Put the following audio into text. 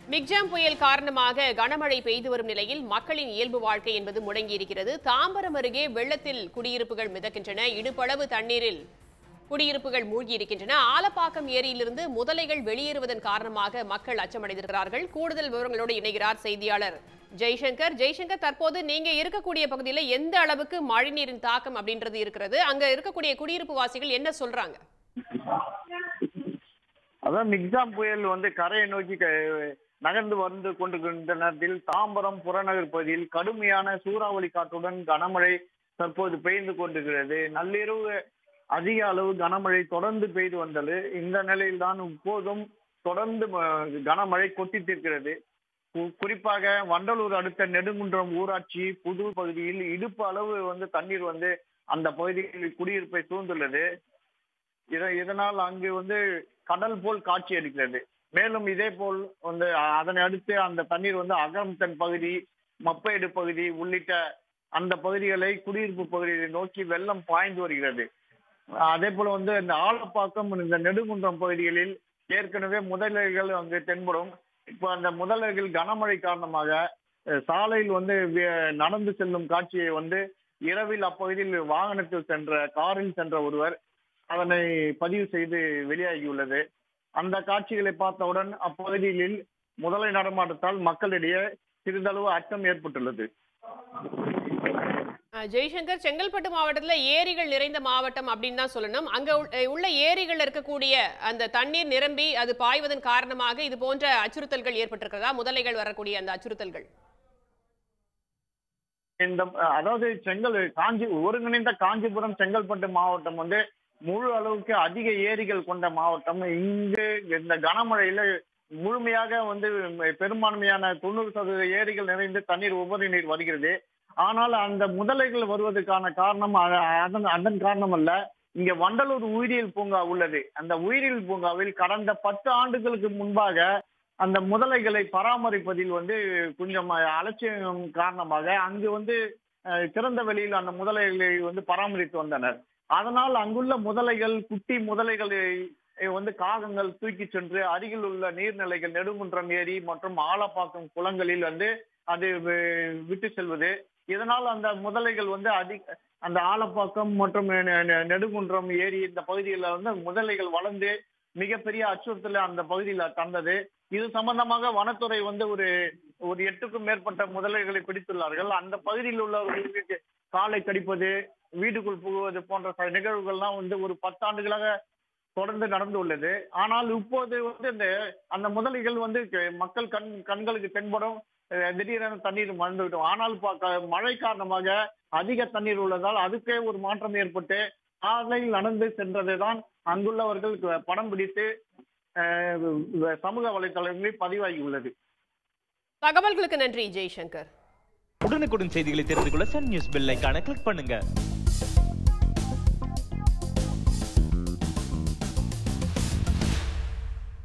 Michaung புயல் காரணமாக கனமழை பெய்து வரும் நிலையில் மக்களின் இயல்பு வாழ்க்கை என்பது முடங்கியிருக்கிறது தாம்பரம் அருகே வெள்ளத்தில் குடியிருப்புகள் மிதக்கின்றன இடுப்பளவு தண்ணீரில் குடியிருப்புகள் மூழ்கியிருக்கின்றன ஆலப்பாக்கம் ஏரியிலிருந்து முதலைகள் வெளியேறுவதன் காரணமாக மக்கள் அச்சமடைந்திருக்கிறார்கள் கூடுதல் விவரங்களோடு இணைகிறார் செய்தியாளர் ஜெய்சங்கர் ஜெய்சங்கர் தற்போது நீங்க இருக்கக்கூடிய பகுதியில் எந்த அளவுக்கு மழைநீரின் தாக்கம் அப்படின்றது இருக்கிறது அங்க இருக்கக்கூடிய குடியிருப்பு வாசிகள் என்ன சொல்றாங்க அதான் மிக்ஜாம் புயல் வந்து கரையை நோக்கி க- நகர்ந்து வந்து கொண்டிருக்கின்ற நேரத்தில் தாம்பரம் புறநகர் பகுதியில் கடுமையான சூறாவளி காற்றுடன் கனமழை தற்போது பெய்து கொண்டிருக்கிறது நள்ளிரவு அதிக அளவு கனமழை தொடர்ந்து பெய்து வந்தது இந்த நிலையில்தான் இப்போதும் தொடர்ந்து ம- கனமழை கொட்டித்திருக்கிறது கு- குறிப்பாக வண்டலூர் அடுத்த நெடுங்குன்றம் ஊராட்சி புது பகுதியில் இடுப்பு அளவு வந்து தண்ணீர் வந்து அந்த பகுதியில் குடியிருப்பை சூழ்ந்துள்ளது இத- இதனால் அங்கு வந்து கடல் போல் காட்சி அளிக்கிறது மேலும் இதே போல் வந்து அ- அதனை அடுத்து அந்த தண்ணீர் வந்து அகரம்தன் பகுதி மப்பேடு பகுதி உள்ளிட்ட அந்த பகுதிகளை குடியிருப்பு பகுதியை நோக்கி வெள்ளம் பாய்ந்து வருகிறது அதே போல வந்து இந்த ஆலப்பாக்கம் இந்த நெடுங்குன்றம் பகுதிகளில் ஏற்கனவே முதலைகள் அங்கு தென்படும் இப்போ அந்த முதலைகள் கனமழை காரணமாக அஹ், சாலையில் வந்து வி- நடந்து செல்லும் காட்சியை வந்து இரவில் அப்பகுதியில் வாகனத்தில் சென்ற காரில் சென்ற ஒருவர் அதனை பதிவு செய்து வெளியாகியுள்ளது அந்த காட்சிகளை பார்த்தவுடன் அப்பகுதியில் முதலை நடமாட்டத்தால் மக்களிடையே சிறிதளவு அச்சம் ஏற்பட்டுள்ளது அஹ் ஜெய்சங்கர் செங்கல்பட்டு மாவட்டத்துல ஏரிகள் நிறைந்த மாவட்டம் அப்படின்னு தான் சொல்லணும் அங்க உள்- அஹ் உள்ள ஏரிகள் இருக்கக்கூடிய அந்த தண்ணீர் நிரம்பி அது பாய்வதன் காரணமாக இது போன்ற அச்சுறுத்தல்கள் ஏற்பட்டிருக்கிறதா முதலைகள் வரக்கூடிய அந்த அச்சுறுத்தல்கள் இந்த அதாவது செங்கல் காஞ்சி ஒருங்கிணைந்த காஞ்சிபுரம் செங்கல்பட்டு மாவட்டம் வந்து முழு அளவுக்கு அதிக ஏரிகள் கொண்ட மாவட்டம் இங்கு இந்த கனமழையில முழுமையாக வந்து பெரும்பான்மையான தொண்ணூறு சதவீத ஏரிகள் நிறைந்து தண்ணீர் உபரி நீர் வருகிறது ஆனால் அந்த முதலைகள் வருவதற்கான காரணம் அ- அதன் அதன் காரணம் அல்ல இங்க வண்டலூர் உயிரியல் பூங்கா உள்ளது அந்த உயிரியல் பூங்காவில் கடந்த பத்து ஆண்டுகளுக்கு முன்பாக அந்த முதலைகளை பராமரிப்பதில் வந்து கொஞ்சம் அலட்சியம் காரணமாக அங்கு வந்து அஹ், திறந்த வெளியில் அந்த முதலைகளை வந்து பராமரித்து வந்தனர் அதனால் அங்குள்ள முதலைகள் குட்டி முதலைகளை அஹ், வந்து காகங்கள் தூக்கி சென்று அருகில் உள்ள நீர்நிலைகள் நெடுங்குன்றம் ஏரி மற்றும் ஆலப்பாக்கம் குளங்களில் வந்து அது வி- விட்டு செல்வது இதனால் அந்த முதலைகள் வந்து அதிக அந்த ஆலப்பாக்கம் மற்றும் நெ- நெ- நெடுங்குன்றம் ஏரி இந்த பகுதிகளில் வந்து முதலைகள் வளர்ந்து மிகப்பெரிய அச்சுறுத்தல் அந்த பகுதியில் தந்தது இது சம்பந்தமாக வனத்துறை வந்து ஒரு ஒரு எட்டுக்கும் மேற்பட்ட முதலைகளை பிடித்துள்ளார்கள் அந்த பகுதியில் உள்ளவர்களுக்கு காலை கடிப்பது வீட்டுக்குள் புகுவது போன்ற சில நிகழ்வுகள்லாம் வந்து ஒரு பத்தாண்டுகளாக தொடர்ந்து நடந்து உள்ளது ஆனால் இப்போது வந்து இந்த அந்த முதலைகள் வந்து க- மக்கள் கண் கண்களுக்கு தென்படும் அஹ், திடீரென தண்ணீர் மறந்துவிட்டோம் ஆனால் ப- க- மழை காரணமாக அதிக தண்ணீர் உள்ளதால் அதுக்கே ஒரு மாற்றம் ஏற்பட்டு சாலையில் நடந்து சென்றதைதான் அங்குள்ளவர்கள் க- படம் பிடித்து அஹ், வ- சமூக வலைதளங்களில் பதிவாகி உள்ளது தகவல்களுக்கு நன்றி ஜெய்சங்கர் உடனுக்குடன் செய்திகளை தெரிந்து கொள்ள சன் நியூஸ் பெல் ஐகானை கிளிக் பண்ணுங்க